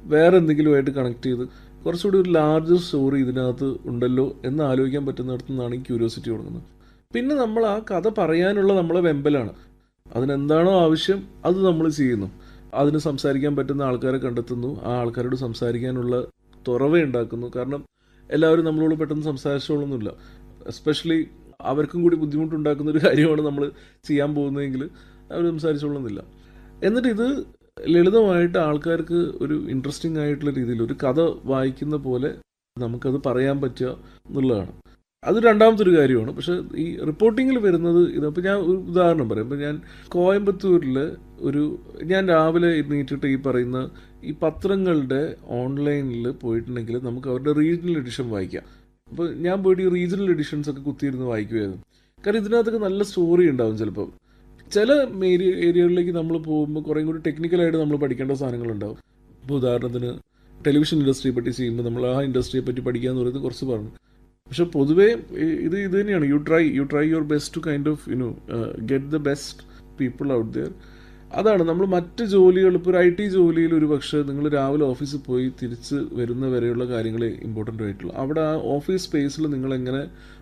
വേറെ എന്തെങ്കിലുമായിട്ട് കണക്ട് ചെയ്ത് കുറച്ചുകൂടി ഒരു ലാർജർ സ്റ്റോറി ഇതിനകത്ത് ഉണ്ടല്ലോ എന്ന് ആലോചിക്കാൻ പറ്റുന്നിടത്തു നിന്നാണ് ഈ ക്യൂരിയോസിറ്റി തുടങ്ങുന്നത് പിന്നെ നമ്മൾ ആ കഥ പറയാനുള്ള നമ്മളെ വെമ്പലാണ് അതിനെന്താണോ ആവശ്യം അത് നമ്മൾ ചെയ്യുന്നു അതിന് സംസാരിക്കാൻ പറ്റുന്ന ആൾക്കാരെ കണ്ടെത്തുന്നു ആ ആൾക്കാരോട് സംസാരിക്കാനുള്ള തുറവ ഉണ്ടാക്കുന്നു കാരണം എല്ലാവരും നമ്മളോട് പെട്ടെന്ന് സംസാരിച്ചോളൊന്നുമില്ല എസ്പെഷ്യലി അവർക്കും കൂടി ബുദ്ധിമുട്ടുണ്ടാക്കുന്ന ഒരു കാര്യമാണ് നമ്മൾ ചെയ്യാൻ പോകുന്നതെങ്കിൽ അവർ സംസാരിച്ചോളുന്നില്ല എന്നിട്ട് ഇത് ലളിതമായിട്ട് ആൾക്കാർക്ക് ഒരു ഇൻട്രസ്റ്റിംഗ് ആയിട്ടുള്ള രീതിയിൽ ഒരു കഥ വായിക്കുന്ന പോലെ നമുക്കത് പറയാൻ പറ്റുക എന്നുള്ളതാണ് അത് രണ്ടാമത്തെ ഒരു കാര്യമാണ് പക്ഷെ ഈ റിപ്പോർട്ടിങ്ങിൽ വരുന്നത് ഇതിപ്പോൾ ഞാൻ ഒരു ഉദാഹരണം പറയാം ഇപ്പം ഞാൻ കോയമ്പത്തൂരിൽ ഒരു ഞാൻ രാവിലെ എണീറ്റിട്ട് ഈ പറയുന്ന ഈ പത്രങ്ങളുടെ ഓൺലൈനിൽ പോയിട്ടുണ്ടെങ്കിൽ നമുക്ക് അവരുടെ റീജിയണൽ എഡിഷൻ വായിക്കാം അപ്പോൾ ഞാൻ പോയിട്ട് ഈ റീജിയണൽ എഡിഷൻസ് ഒക്കെ കുത്തിയിരുന്ന് വായിക്കുമായിരുന്നു കാരണം ഇതിനകത്തൊക്കെ നല്ല സ്റ്റോറി ഉണ്ടാവും ചിലപ്പോൾ ചില ഏരിയ ഏരിയകളിലേക്ക് നമ്മൾ പോകുമ്പോൾ കുറേ കൂടി ടെക്നിക്കലായിട്ട് നമ്മൾ പഠിക്കേണ്ട സാധനങ്ങളുണ്ടാവും ഇപ്പോൾ ഉദാഹരണത്തിന് ടെലിവിഷൻ ഇൻഡസ്ട്രിയെ പറ്റി ചെയ്യുമ്പോൾ നമ്മൾ ആ ഇൻഡസ്ട്രിയെ പറ്റി പഠിക്കുക എന്ന് പറയുന്നത് കുറച്ച് പറഞ്ഞു പക്ഷെ പൊതുവേ ഇ- ഇത് ഇത് തന്നെയാണ് you try you try your best to kind of you know get the best people out there അതാണ് നമ്മൾ മറ്റ് ജോലികൾ ഇപ്പോൾ ഒരു ഐ ടി ജോലിയിൽ ഒരു പക്ഷേ നിങ്ങൾ രാവിലെ ഓഫീസിൽ പോയി തിരിച്ച് വരുന്ന വരെയുള്ള കാര്യങ്ങൾ ഇമ്പോർട്ടൻ്റ് ആയിട്ടുള്ളൂ അവിടെ ആ ഓഫീസ് സ്പേസിൽ നിങ്ങൾ എങ്ങനെ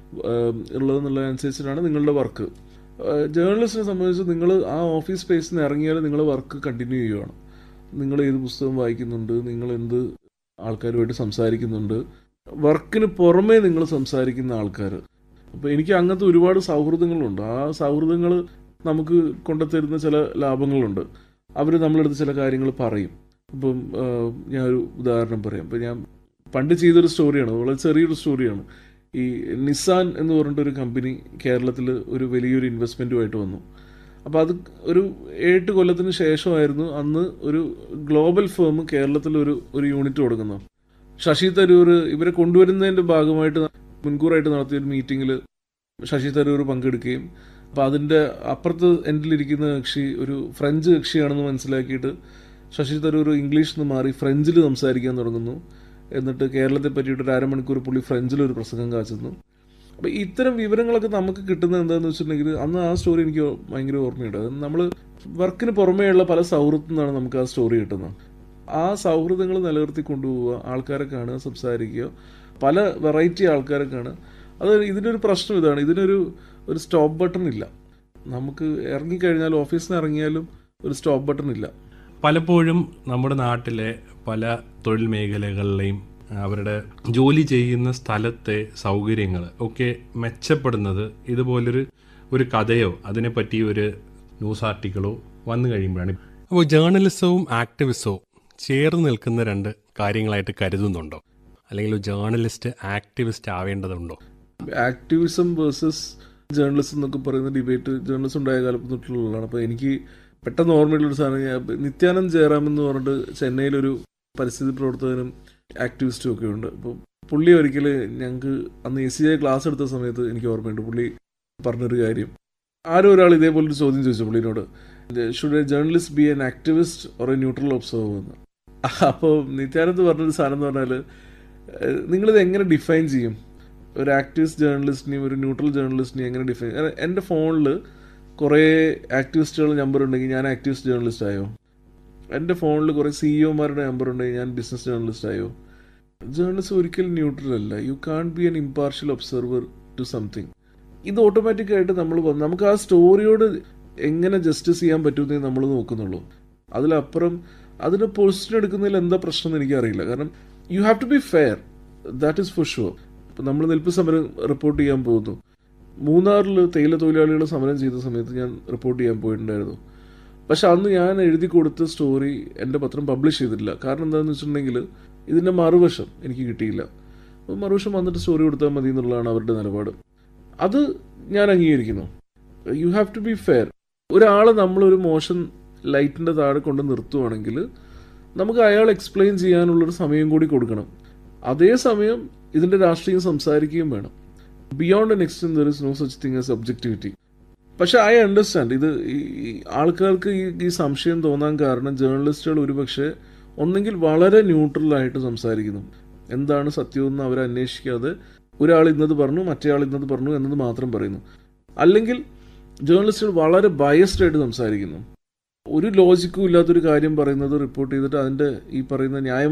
ഉള്ളതെന്നുള്ളതനുസരിച്ചിട്ടാണ് നിങ്ങളുടെ വർക്ക് ജേർണലിസ്റ്റിനെ സംബന്ധിച്ച് നിങ്ങൾ ആ ഓഫീസ് സ്പേസിൽ നിന്ന് ഇറങ്ങിയാൽ നിങ്ങൾ വർക്ക് കണ്ടിന്യൂ ചെയ്യുകയാണ് നിങ്ങൾ ഏത് പുസ്തകം വായിക്കുന്നുണ്ട് നിങ്ങൾ എന്ത് ആൾക്കാരുമായിട്ട് സംസാരിക്കുന്നുണ്ട് വർക്കിന് പുറമേ നിങ്ങൾ സംസാരിക്കുന്ന ആൾക്കാർ അപ്പോൾ എനിക്ക് അങ്ങനത്തെ ഒരുപാട് സൗഹൃദങ്ങളുണ്ട് ആ സൗഹൃദങ്ങൾ നമുക്ക് കൊണ്ടുത്തരുന്ന ചില ലാഭങ്ങളുണ്ട് അവർ നമ്മളെടുത്ത് ചില കാര്യങ്ങൾ പറയും ഇപ്പം ആ, ഞാനൊരു ഉദാഹരണം പറയാം ഇപ്പം ഞാൻ പണ്ട് ചെയ്തൊരു സ്റ്റോറിയാണ് വളരെ ചെറിയൊരു സ്റ്റോറിയാണ് ഈ നിസാൻ എന്ന് പറഞ്ഞിട്ടൊരു കമ്പനി കേരളത്തിൽ ഒരു വലിയൊരു ഇൻവെസ്റ്റ്മെൻറ്റുമായിട്ട് വന്നു അപ്പോൾ അത് ഒരു ഏട്ട് കൊല്ലത്തിന് ശേഷമായിരുന്നു അന്ന് ഒരു ഗ്ലോബൽ ഫേം കേരളത്തിൽ ഒരു ഒരു യൂണിറ്റ് കൊടുക്കുന്നത് ശശി തരൂർ ഇവരെ കൊണ്ടുവരുന്നതിൻ്റെ ഭാഗമായിട്ട് മുൻകൂറായിട്ട് നടത്തിയ ഒരു മീറ്റിങ്ങിൽ ശശി തരൂർ പങ്കെടുക്കുകയും അപ്പോൾ അതിൻ്റെ അപ്പുറത്ത് എൻഡിലിരിക്കുന്ന കക്ഷി ഒരു ഫ്രഞ്ച് കക്ഷിയാണെന്ന് മനസ്സിലാക്കിയിട്ട് ശശി തരൂർ ഇംഗ്ലീഷിൽ നിന്ന് മാറി ഫ്രഞ്ചിൽ സംസാരിക്കാൻ തുടങ്ങുന്നു എന്നിട്ട് കേരളത്തെ പറ്റിയിട്ട് ഒരു അരമണിക്കൂർ പുള്ളി ഫ്രഞ്ചിൽ ഒരു പ്രസംഗം കാച്ചുന്നു അപ്പോൾ ഇത്തരം വിവരങ്ങളൊക്കെ നമുക്ക് കിട്ടുന്നത് എന്താണെന്ന് വെച്ചിട്ടുണ്ടെങ്കിൽ അന്ന് ആ സ്റ്റോറി എനിക്ക് ഭയങ്കര ഓർമ്മയുണ്ട് അത് നമ്മൾ വർക്കിന് പുറമേയുള്ള പല സൗഹൃദത്തിൽ നിന്നാണ് നമുക്ക് ആ സ്റ്റോറി കിട്ടുന്നത് ആ സൗഹൃദങ്ങൾ നിലനിർത്തി കൊണ്ടുപോവുക ആൾക്കാരെ കാണുക സംസാരിക്കുക പല വെറൈറ്റി ആൾക്കാരെ കാണുക അത് ഇതിൻ്റെ ഒരു പ്രശ്നം ഇതാണ് ഇതിനൊരു ഒരു സ്റ്റോപ്പ് ബട്ടൺ ഇല്ല നമുക്ക് ഇറങ്ങിക്കഴിഞ്ഞാൽ ഓഫീസിൽ നിന്ന് ഇറങ്ങിയാലും ഒരു സ്റ്റോപ്പ് ബട്ടൺ ഇല്ല പലപ്പോഴും നമ്മുടെ നാട്ടിലെ പല തൊഴിൽ മേഖലകളിലെയും അവരുടെ ജോലി ചെയ്യുന്ന സ്ഥലത്തെ സൗകര്യങ്ങൾ ഒക്കെ മെച്ചപ്പെടുന്നത് ഇതുപോലൊരു ഒരു കഥയോ അതിനെപ്പറ്റി ഒരു ന്യൂസ് ആർട്ടിക്കിളോ വന്നു കഴിയുമ്പോഴാണ് അപ്പോൾ ജേർണലിസവും ആക്ടിവിസവും ചേർന്ന് നിൽക്കുന്ന രണ്ട് കാര്യങ്ങളായിട്ട് കരുതുന്നുണ്ടോ അല്ലെങ്കിൽ ഒരു ജേർണലിസ്റ്റ് ആക്ടിവിസ്റ്റ് ആവേണ്ടതുണ്ടോ ആക്ടിവിസം വേഴ്സസ് ജേർണലിസം എന്നൊക്കെ പറയുന്ന ഡിബേറ്റ് ജേർണലിസം ഉണ്ടായ കാലം തൊട്ടുള്ളതാണ് അപ്പോൾ എനിക്ക് പെട്ടെന്ന് ഓർമ്മയുള്ളൊരു സാധനം ഞാൻ നിത്യാനന്ദ് ജയറാം എന്ന് പറഞ്ഞിട്ട് ചെന്നൈയിലൊരു പരിസ്ഥിതി പ്രവർത്തകനും ആക്ടിവിസ്റ്റും ഒക്കെ ഉണ്ട് അപ്പോൾ പുള്ളി ഒരിക്കൽ ഞങ്ങൾക്ക് അന്ന് എ സി ഐ ക്ലാസ് എടുത്ത സമയത്ത് എനിക്ക് ഓർമ്മയുണ്ട് പുള്ളി പറഞ്ഞൊരു കാര്യം ആരോ ഒരാൾ ഇതേപോലൊരു ചോദ്യം ചോദിച്ചു പുള്ളിനോട് should a journalist be an activist or a neutral observer എന്ന് അപ്പോൾ നിത്യാനന്ദ് പറഞ്ഞൊരു സാധനം എന്ന് പറഞ്ഞാൽ ഏഹ്, നിങ്ങളിത് എങ്ങനെ ഡിഫൈൻ ചെയ്യും ഒരു ആക്ടിവിസ്റ്റ് ജേർണലിസ്റ്റിനെയും ഒരു ന്യൂട്രൽ ജേർണലിസ്റ്റിനെയും എങ്ങനെ ഡിഫൈൻ കാരണം എൻ്റെ ഫോണിൽ കുറേ ആക്ടിവിസ്റ്റുകൾ നമ്പർ ഉണ്ടെങ്കിൽ ഞാൻ ആക്ടിവിസ്റ്റ് ജേർണലിസ്റ്റ് ആയോ എൻ്റെ ഫോണിൽ കുറേ സിഇഒമാരുടെ നമ്പർ ഉണ്ടെങ്കിൽ ഞാൻ ബിസിനസ് ജേർണലിസ്റ്റ് ആയോ ജേർണലിസ്റ്റ് ഒരിക്കലും ന്യൂട്രൽ അല്ല you can be an impartial observer to something ഇത് ഓട്ടോമാറ്റിക് ആയിട്ട് നമ്മൾ വന്ന് നമുക്ക് ആ സ്റ്റോറിയോട് എങ്ങനെ ജസ്റ്റിസ് ചെയ്യാൻ പറ്റുമെന്നേ നമ്മൾ നോക്കുന്നുള്ളൂ അതിലപ്പുറം അതിന് പൊസിഷൻ എടുക്കുന്നതിൽ എന്താ പ്രശ്നം എന്ന് എനിക്കറിയില്ല കാരണം you have to be fair that is for sure ഇപ്പം നമ്മൾ നെൽപ്പ് സമരം റിപ്പോർട്ട് ചെയ്യാൻ പോകുന്നു മൂന്നാറിൽ തേയില തൊഴിലാളികൾ സമരം ചെയ്ത സമയത്ത് ഞാൻ റിപ്പോർട്ട് ചെയ്യാൻ പോയിട്ടുണ്ടായിരുന്നു പക്ഷെ അന്ന് ഞാൻ എഴുതി കൊടുത്ത സ്റ്റോറി എൻ്റെ പത്രം പബ്ലിഷ് ചെയ്തിട്ടില്ല കാരണം എന്താണെന്ന് വെച്ചിട്ടുണ്ടെങ്കിൽ ഇതിൻ്റെ മറുവശം എനിക്ക് കിട്ടിയില്ല അപ്പോൾ മറുവശം വന്നിട്ട് സ്റ്റോറി കൊടുത്താൽ മതി എന്നുള്ളതാണ് അവരുടെ നിലപാട് അത് ഞാൻ അംഗീകരിക്കുന്നു you have to be fair ഒരാളെ നമ്മളൊരു മോശം ലൈറ്റിൻ്റെ താഴെ കൊണ്ട് നിർത്തുവാണെങ്കിൽ നമുക്ക് അയാൾ എക്സ്പ്ലെയിൻ ചെയ്യാനുള്ളൊരു സമയം കൂടി കൊടുക്കണം അതേസമയം ഇതിൻ്റെ രാഷ്ട്രീയം സംസാരിക്കുകയും വേണം beyond an extent there is no such thing as objectivity പക്ഷെ ഐ അണ്ടർസ്റ്റാൻഡ് ഇത് ഈ- ഈ ആൾക്കാർക്ക് ഈ ഈ സംശയം തോന്നാൻ കാരണം ജേർണലിസ്റ്റുകൾ ഒരുപക്ഷെ ഒന്നെങ്കിൽ വളരെ ന്യൂട്രലായിട്ട് സംസാരിക്കുന്നു എന്താണ് സത്യമെന്ന് അവർ അന്വേഷിക്കാതെ ഒരാൾ ഇന്നത് പറഞ്ഞു മറ്റേയാൾ ഇന്നത് പറഞ്ഞു എന്നത് മാത്രം പറയുന്നു അല്ലെങ്കിൽ ജേർണലിസ്റ്റുകൾ വളരെ ബയസ്ഡ് ആയിട്ട് സംസാരിക്കുന്നു ഒരു ലോജിക്കും ഇല്ലാത്തൊരു കാര്യം പറയുന്നത് റിപ്പോർട്ട് ചെയ്തിട്ട് അതിൻ്റെ ഈ പറയുന്ന ന്യായമായ